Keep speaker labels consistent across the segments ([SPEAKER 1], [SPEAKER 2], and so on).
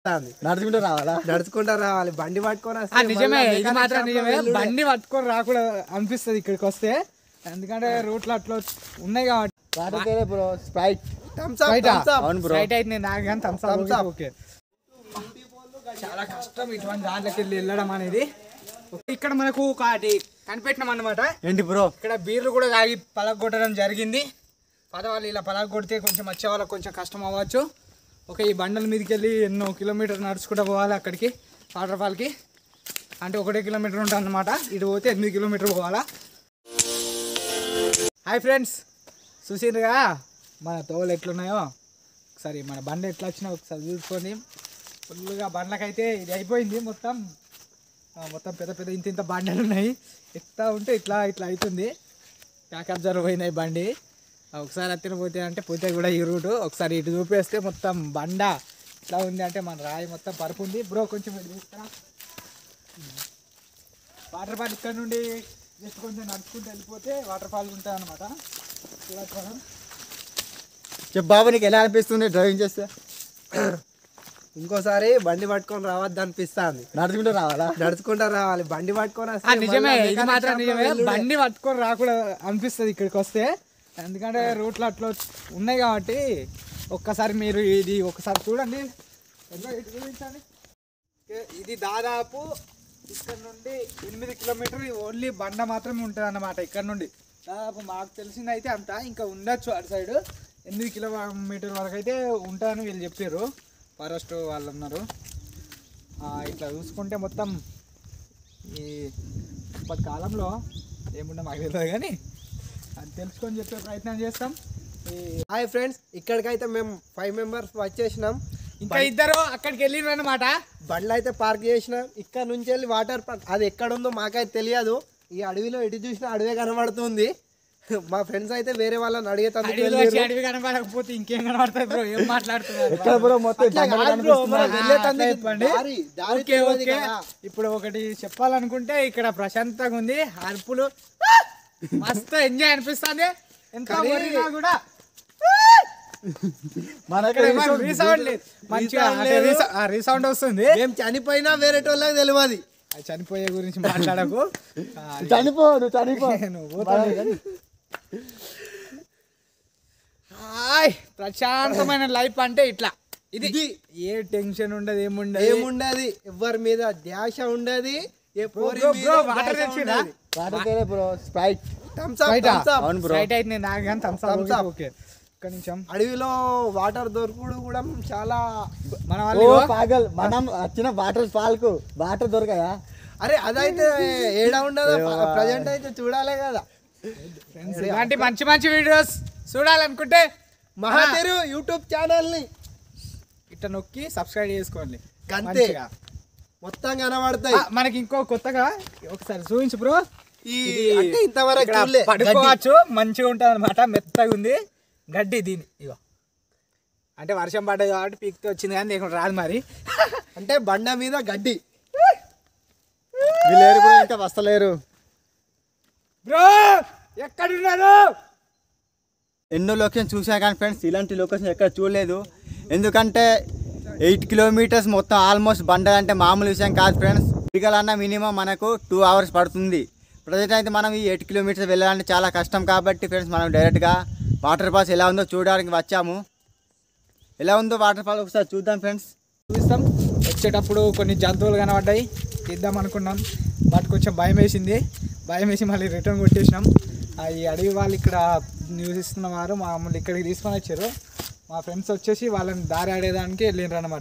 [SPEAKER 1] నడుచుకుంటూ రావాలా
[SPEAKER 2] నడుచుకుంటా రావాలి బండి పట్టుకొని వస్తే
[SPEAKER 3] ఆ, నిజమే
[SPEAKER 2] మళ్ళా
[SPEAKER 3] ఇది
[SPEAKER 2] mechanic
[SPEAKER 3] మాత్రం
[SPEAKER 2] shop లో
[SPEAKER 3] నిజమే
[SPEAKER 2] వెళ్ళుడే.
[SPEAKER 3] బండి పట్టుకొని రాకూడదు అనిపిస్తుంది ఇక్కడికి వస్తే ఎందుకంటే రూట్లో అట్లా ఉన్నాయి కాబట్టి
[SPEAKER 1] water bro Sprite
[SPEAKER 2] Thumbs up,
[SPEAKER 3] Right ఆ?
[SPEAKER 2] thumbs up.
[SPEAKER 1] అవును బ్రో
[SPEAKER 3] రైట్ అయితే నేను నాకు కానీ థమ్స్
[SPEAKER 2] Thumbs up.
[SPEAKER 3] ఓకే చాలా కష్టం ఇటువంటి దాంట్లోకి వెళ్ళి వెళ్ళడం అనేది ఇక్కడ మనకు ఒకటి కనిపెట్టినాం అన్నమాట
[SPEAKER 1] ఏంటి బ్రో
[SPEAKER 3] ఇక్కడ బీర్లు కూడా తాగి పలగొట్టడం జరిగింది పదవాళ్ళు ఇలా పలగొడితే కొంచెం వచ్చే వాళ్ళకి కొంచెం కష్టం అవ్వచ్చు ఒక ఈ బండల మీదకి వెళ్ళి ఎన్నో కిలోమీటర్ నడుచుకుంటూ పోవాలి అక్కడికి వాటర్ ఫాల్కి అంటే ఒకటే కిలోమీటర్ ఉంటుంది అనమాట ఇటు పోతే ఎనిమిది కిలోమీటర్ పోవాలా హాయ్ ఫ్రెండ్స్ చూసిండ్రుగా మన తోలు ఎట్లున్నాయో ఒకసారి మన బండి ఎట్లా వచ్చినా ఒకసారి చూసుకొని ఫుల్గా బండ్లకైతే ఇది అయిపోయింది మొత్తం ఆ, మొత్తం పెద్ద పెద్ద ఇంత ఇంత బండలు ఉన్నాయి ఎట్లా ఉంటే ఇట్లా ఇట్లా అవుతుంది ప్యాక్ అబ్జర్వ్ పోయినాయి బండి ఆ, ఒకసారి అత్తిన పోతే అంటే పోతే కూడా ఈ రూటు ఒకసారి ఇటు చూపేస్తే మొత్తం బండ ఇట్లా ఉంది అంటే మన రాయి మొత్తం పరుపు ఉంది బ్రో కొంచెం ఇటు తీసుకురా వాటర్ ఫాల్ ఇక్కడ నుండి జస్ట్ కొంచెం నడుచుకుంటూ వెళ్ళిపోతే వాటర్ ఫాల్ ఉంటుంది అనమాట
[SPEAKER 1] చెప్పు బాబు నీకు ఎలా అనిపిస్తుంది డ్రైవింగ్ చేస్తే
[SPEAKER 2] ఇంకోసారి బండి పట్టుకొని రావద్దు అనిపిస్తుంది
[SPEAKER 1] నడుచుకుంటూ రావాలా
[SPEAKER 2] నడుచుకుంటా రావాలి బండి పట్టుకొని వస్తే
[SPEAKER 3] నిజమే
[SPEAKER 2] మళ్ళా
[SPEAKER 3] ఇది
[SPEAKER 2] mechanic
[SPEAKER 3] మాత్రం
[SPEAKER 2] shop లో
[SPEAKER 3] నిజమే
[SPEAKER 2] వెళ్ళుడే.
[SPEAKER 3] బండి పట్టుకొని రాకూడదు అనిపిస్తుంది ఇక్కడికి వస్తే ఎందుకంటే రూట్లో అట్లా ఉన్నాయి కాబట్టి ఒక్కసారి మీరు ఇది ఒకసారి చూడండి ఎన్నో ఇటు చూపించండి ఓకే, ఇది దాదాపు ఇక్కడ నుండి ఎనిమిది కిలోమీటర్ ఓన్లీ బండ మాత్రమే ఉంటుంది అన్నమాట ఇక్కడ నుండి దాదాపు మాకు తెలిసింది అయితే అంత ఇంకా ఉండొచ్చు అటు సైడ్ ఎనిమిది కిలోమీటర్ వరకు అయితే ఉంటాయని వీళ్ళు చెప్పారు ఫారెస్ట్ వాళ్ళు ఉన్నారు ఆ, ఇట్లా చూసుకుంటే మొత్తం ఈ ఇప్పటి కాలంలో ఏముండో మాకు తెలియదు కానీ అది తెలుసుకొని చెప్పే ప్రయత్నం చేస్తాం ఈ
[SPEAKER 2] హాయ్ ఫ్రెండ్స్ ఇక్కడికైతే మేము ఫైవ్ మెంబర్స్ వచ్చేసినాం
[SPEAKER 3] ఇంకా ఇద్దరు అక్కడికి వెళ్ళిరు అనమాట
[SPEAKER 2] బండ్లు అయితే పార్క్ చేసినాం ఇక్కడ నుంచి వెళ్ళి వాటర్ పార్క్ అది ఎక్కడ ఉందో మాకైతే తెలియదు ఈ అడవిలో ఎటు చూసినా అడవే కనబడుతుంది మా ఫ్రెండ్స్ అయితే వేరే వాళ్ళని అడిగేటందుకు
[SPEAKER 3] అడవిలో వచ్చి అడవి కనపడకపోతే ఇంకేం కనపడుతుంది బ్రో ఏం మాట్లాడుతున్నారు
[SPEAKER 1] ఎక్కడ బ్రో మొత్తం
[SPEAKER 2] అట్లా
[SPEAKER 1] బండలు
[SPEAKER 2] కాదు bro,
[SPEAKER 1] కనిపిస్తున్నాయి.
[SPEAKER 2] మనం వెళ్ళేటందుకు
[SPEAKER 3] అట్లా చెప్పండి.
[SPEAKER 2] దారి దారి
[SPEAKER 3] ఓకే
[SPEAKER 2] తెలియదు
[SPEAKER 3] ఓకే
[SPEAKER 2] కదా.
[SPEAKER 3] ఇప్పుడు ఒకటి చెప్పాలనుకుంటే ఇక్కడ ప్రశాంతంగా ఉంది అరుపులు మస్తు ఎంజాయ్ అనిపిస్తుంది ఎంత
[SPEAKER 2] కానీ-
[SPEAKER 3] ఊరినా కూడా
[SPEAKER 1] మనకి
[SPEAKER 3] ఇక్కడ రీసౌండ్ లేదు మంచిగా
[SPEAKER 2] Resound
[SPEAKER 3] అంటే
[SPEAKER 2] లేదు.
[SPEAKER 3] రీసౌ- ఆ, రీసౌండ్ వస్తుంది
[SPEAKER 2] మేము చనిపోయినా వేరే వాళ్ళకి తెలియదు
[SPEAKER 3] అది చనిపోయే గురించి మాట్లాడకు ఆ,
[SPEAKER 1] చనిపో నువ్వు చనిపో
[SPEAKER 3] నువ్వు పోతావు కానీ. హాయ్ ప్రశాంతమైన లైఫ్ అంటే ఇట్లా ఇది
[SPEAKER 2] ఇది.
[SPEAKER 3] ఏ టెన్షన్ ఉండదు ఏముండదు
[SPEAKER 2] ఏముండదు ఎవరి మీద ధ్యాస ఉండదు ఏ పోరి
[SPEAKER 3] బ్రో,
[SPEAKER 2] మీద
[SPEAKER 3] బ్రో,
[SPEAKER 2] ధ్యాస
[SPEAKER 3] వాటర్ తెచ్చిరా?
[SPEAKER 2] ఉండదు.
[SPEAKER 1] వాటర్ తేలే bro Sprite
[SPEAKER 2] Thumbs up,
[SPEAKER 3] Right ఆ?
[SPEAKER 2] thumbs up.
[SPEAKER 1] అవును బ్రో
[SPEAKER 3] రైట్ అయితే నేను నాకు కానీ థమ్స్
[SPEAKER 2] Thumbs up.
[SPEAKER 3] ఓకే ఒక్క నిమిషం
[SPEAKER 2] అడవిలో వాటర్ దొరకడు కూడా చాలా
[SPEAKER 3] మన
[SPEAKER 1] ఓ
[SPEAKER 3] వాళ్ళు ఇగో,
[SPEAKER 1] పాగల్ మనం వచ్చిన వాటర్ ఫాల్కు వాటర్ దొరకయా
[SPEAKER 2] అరే అదైతే ఏడా ఉండదు ప్రజెంట్ అయితే చూడాలే కదా
[SPEAKER 3] friends, ఇలాంటి మంచి మంచి వీడియోస్ చూడాలనుకుంటే
[SPEAKER 2] మహాతెరు యూట్యూబ్ ఛానల్ ని
[SPEAKER 3] ఇట్లా నొక్కి సబ్స్క్రైబ్ చేసుకోండి
[SPEAKER 2] గంతే.
[SPEAKER 3] మంచిగా.
[SPEAKER 2] మొత్తం కనబడతాయి
[SPEAKER 3] ఆ, మనకి ఇంకో కొత్తగా ఒకసారి చూపించు బ్రో
[SPEAKER 2] ఈ
[SPEAKER 3] ఇది
[SPEAKER 2] అంటే ఇంతవరకు
[SPEAKER 3] ఇక్కడ
[SPEAKER 2] చూడలే గడ్డి.
[SPEAKER 3] పడుకోవచ్చు మంచిగా ఉంటుంది అనమాట మెత్తగా ఉంది గడ్డి దీని ఇగో అంటే వర్షం పడ్డది కాబట్టి పీక్తో వచ్చింది కానీ నీకు రాదు మరి
[SPEAKER 2] అంటే బండ మీద గడ్డి
[SPEAKER 1] వీళ్ళేరు కూడా ఇంకా వస్తలేరు
[SPEAKER 3] బ్రో ఎక్కడున్నారు
[SPEAKER 1] ఎన్నో లొకేషన్ చూసా కానీ ఫ్రెండ్స్ ఇలాంటి లొకేషన్ ఎక్కడ చూడలేదు ఎందుకంటే ఎయిట్ కిలోమీటర్స్ మొత్తం ఆల్మోస్ట్ బండ అంటే మామూలు విషయం కాదు ఫ్రెండ్స్ దిగాలన్నా మినిమం మనకు టూ అవర్స్ పడుతుంది ప్రజెంట్ అయితే మనం ఈ ఎయిట్ కిలోమీటర్స్ వెళ్ళాలంటే చాలా కష్టం కాబట్టి ఫ్రెండ్స్ మనం డైరెక్ట్గా వాటర్ ఫాల్స్ ఎలా ఉందో చూడడానికి వచ్చాము ఎలా ఉందో వాటర్ ఫాల్ ఒకసారి చూద్దాం ఫ్రెండ్స్
[SPEAKER 3] చూపిస్తాం వచ్చేటప్పుడు కొన్ని జంతువులు కనబడ్డాయి తీద్దాం అనుకున్నాం బట్ కొంచెం భయం వేసింది భయం వేసి మళ్ళీ రిటర్న్ కొట్టేసినాం ఆ, ఈ అడవి వాళ్ళు ఇక్కడ నివసిస్తున్న వారు మమ్మల్ని ఇక్కడికి తీసుకొని వచ్చారు మా ఫ్రెండ్స్ వచ్చేసి వాళ్ళని దారి ఆడేదానికి వెళ్ళిండ్రు అనమాట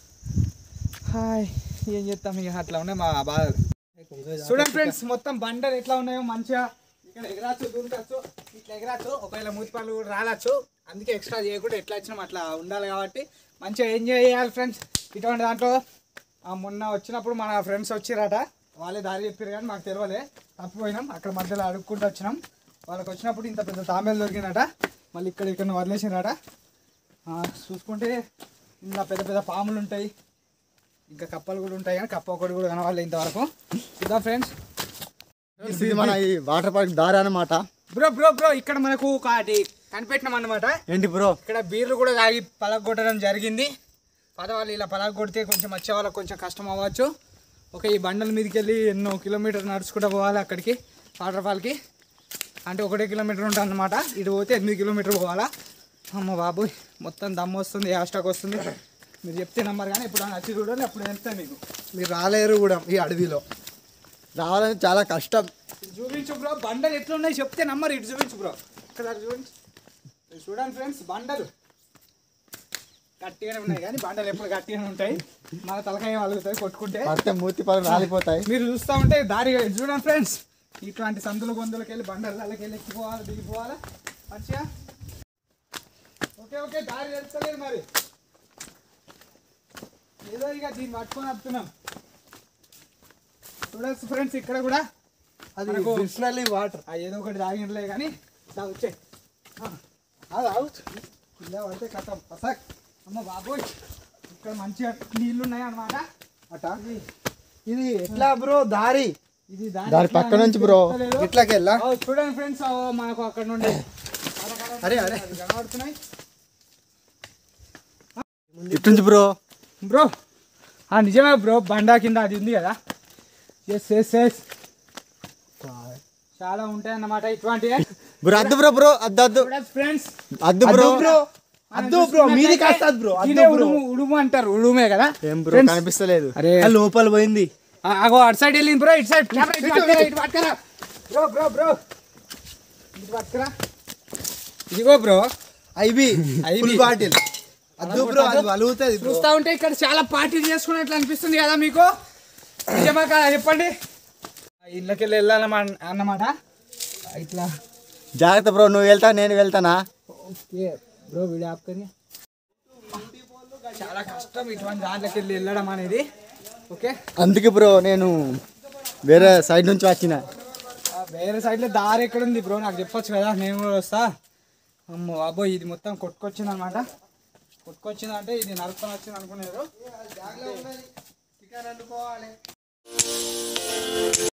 [SPEAKER 3] హాయ్ ఏం చేస్తాం ఇక అట్లా ఉన్నాయి మా బాధ చూడండి ఫ్రెండ్స్ మొత్తం బండలు ఎట్లా ఉన్నాయో మంచిగా ఇక్కడ ఎగరాచ్చు దూరకచ్చు ఇట్లా ఎగరాచ్చు ఒకవేళ మూతిపాలు కూడా రాలచ్చు అందుకే ఎక్స్ట్రా చేయకుండా ఎట్లా వచ్చినాం అట్లా ఉండాలి కాబట్టి మంచిగా ఎంజాయ్ చేయాలి ఫ్రెండ్స్ ఇటువంటి దాంట్లో ఆ, మొన్న వచ్చినప్పుడు మన ఫ్రెండ్స్ వచ్చిరట వాళ్ళే దారి చెప్పారు కానీ మాకు తెలియలే తప్పిపోయినాం అక్కడ మధ్యలో అడుక్కుంటూ వచ్చినాం వాళ్ళకి వచ్చినప్పుడు ఇంత పెద్ద తాంబేలు దొరికినట మళ్ళీ ఇక్కడ ఇక్కడ వదిలేసినట చూసుకుంటే ఇంకా పెద్ద పెద్ద పాములు ఉంటాయి ఇంకా కప్పలు కూడా ఉంటాయి కానీ కప్ప ఒకటి కూడా కనవాలి ఇంతవరకు చూద్దాం ఫ్రెండ్స్
[SPEAKER 1] ఇది మన ఈ వాటర్ పార్క్ దారి అన్నమాట
[SPEAKER 3] బ్రో బ్రో బ్రో ఇక్కడ మనకు ఒకటి కనిపెట్టినాం అన్నమాట
[SPEAKER 1] ఏంటి బ్రో
[SPEAKER 3] ఇక్కడ బీర్లు కూడా తాగి పలగొట్టడం జరిగింది పదవాళ్ళు ఇలా పలాగ కొడితే కొంచెం వచ్చే వాళ్ళకి కొంచెం కష్టం అవ్వచ్చు ఒక ఈ బండల మీదకి వెళ్ళి ఎన్నో కిలోమీటర్ నడుచుకుంటూ పోవాలి అక్కడికి వాటర్ ఫాల్కి అంటే ఒకటే కిలోమీటర్ ఉంటుంది అనమాట ఇటు పోతే ఎనిమిది కిలోమీటర్ పోవాలా అమ్మ బాబు మొత్తం దమ్ము వస్తుంది యాస్టాక్ వస్తుంది మీరు చెప్తే నమ్మరు కానీ ఇప్పుడు వచ్చి చూడండి అప్పుడు వెళ్తాను మీకు
[SPEAKER 2] మీరు రాలేరు కూడా ఈ అడవిలో
[SPEAKER 1] రావాలని చాలా కష్టం
[SPEAKER 3] ఇది చూపించు బ్రో బండలు ఎట్లున్నాయి చెప్తే నమ్మరు ఇటు చూపించు బ్రో ఇక్కడ చూపించు ఇది చూడండి ఫ్రెండ్స్ బండలు గట్టిగానే ఉన్నాయి కానీ బండలు ఎప్పుడు గట్టిగానే ఉంటాయి మన తలకాయ వలుగుతాయి కొట్టుకుంటే
[SPEAKER 1] పడితే మూతి పళ్ళు రాలిపోతాయి
[SPEAKER 3] మీరు చూస్తూ ఉంటే దారి ఇది చూడండి ఫ్రెండ్స్ ఇట్లాంటి సందుల గొంతులకి వెళ్ళి బండలకి వెళ్ళి ఎక్కిపోవాలి దిగిపోవాలా మంచిగా ఓకే ఓకే దారి తెలుస్తలేదు మరి ఏదో ఇక దీన్ని పట్టుకొని వస్తున్నాం చూడొచ్చు ఫ్రెండ్స్ ఇక్కడ కూడా
[SPEAKER 2] అది
[SPEAKER 3] మనకు-
[SPEAKER 2] బిస్నల్లీ వాటర్
[SPEAKER 3] ఆ ఏదో ఒకటి తాగినట్లే కానీ దా వచ్చే అది ఆవు కింద పడితే కథం పసక్ అమ్మ బాబోయ్ ఇక్కడ మంచిగా నీళ్ళు ఉన్నాయి అన్నమాట
[SPEAKER 2] అట ఇది ఎట్లా బ్రో దారి
[SPEAKER 3] ఇది
[SPEAKER 1] దాని పక్క నుంచి బ్రో.
[SPEAKER 2] ఇట్లాకెళ్ళా
[SPEAKER 3] ఓ, చూడండి ఫ్రెండ్స్ మనకు అక్కడ నుండి
[SPEAKER 2] అరే అరే
[SPEAKER 3] అది కనబడుతున్నాయి
[SPEAKER 1] ఇటు నుంచి బ్రో
[SPEAKER 3] బ్రో ఆ నిజమే బ్రో బండా కింద అది ఉంది కదా ఎస్ ఎస్ ఎస్ చాలా ఉంటాయి అన్నమాట ఇటువంటివి
[SPEAKER 1] బ్రో అద్దు బ్రో బ్రో అద్దు అద్దు
[SPEAKER 3] ఫ్రెండ్స్
[SPEAKER 1] అద్దు బ్రో
[SPEAKER 2] అద్దు బ్రో అద్దు బ్రో మీది కాస్తది బ్రో అద్దు
[SPEAKER 3] ఇదే
[SPEAKER 2] బ్రో
[SPEAKER 3] ఉడుము ఉడుము అంటారు ఉడుమే కదా
[SPEAKER 1] ఏం బ్రో
[SPEAKER 3] Friends,
[SPEAKER 1] కనిపిస్తలేదు
[SPEAKER 3] అరే
[SPEAKER 2] ఆ లోపల పోయింది
[SPEAKER 3] ఆ- అగో అటు సైడ్ వెళ్ళింది బ్రో ఇటు సైడ్ కెమెరా ఇటు పట్టుకురా ఇటు పట్టుకురా బ్రో బ్రో బ్రో ఇటు పట్టుకురా ఇదిగో bro
[SPEAKER 2] IB
[SPEAKER 3] IB.
[SPEAKER 2] Full bottle అద్దు బ్రో అది వలుగుతుంది బ్రో
[SPEAKER 3] చూస్తా ఉంటే ఇక్కడ చాలా పార్టీలు చేసుకున్నట్లు అనిపిస్తుంది కదా మీకు నిజమా కదా చెప్పండి ఇళ్ళకెళ్ళి వెళ్ళాలన్నమా అన్నమాట ఇట్లా
[SPEAKER 1] జాగ్రత్త బ్రో నువ్వు వెళ్తా నేను వెళ్తానా
[SPEAKER 3] ఓకే బ్రో వీడియో ఆపుకొని చాలా కష్టం ఇటువంటి దాంట్లోకి వెళ్ళి వెళ్ళడం అనేది ఓకే
[SPEAKER 1] అందుకే బ్రో నేను వేరే సైడ్ నుంచి వచ్చిన
[SPEAKER 3] ఆ వేరే సైడ్లో దారి ఎక్కడ ఉంది బ్రో నాకు చెప్పొచ్చు కదా నేను కూడా వస్తా అమ్మో అబ్బో ఇది మొత్తం కొట్టుకొచ్చింది అనమాట కొట్టుకొచ్చింది అంటే ఇది నరుకొని వచ్చింది అనుకునేరు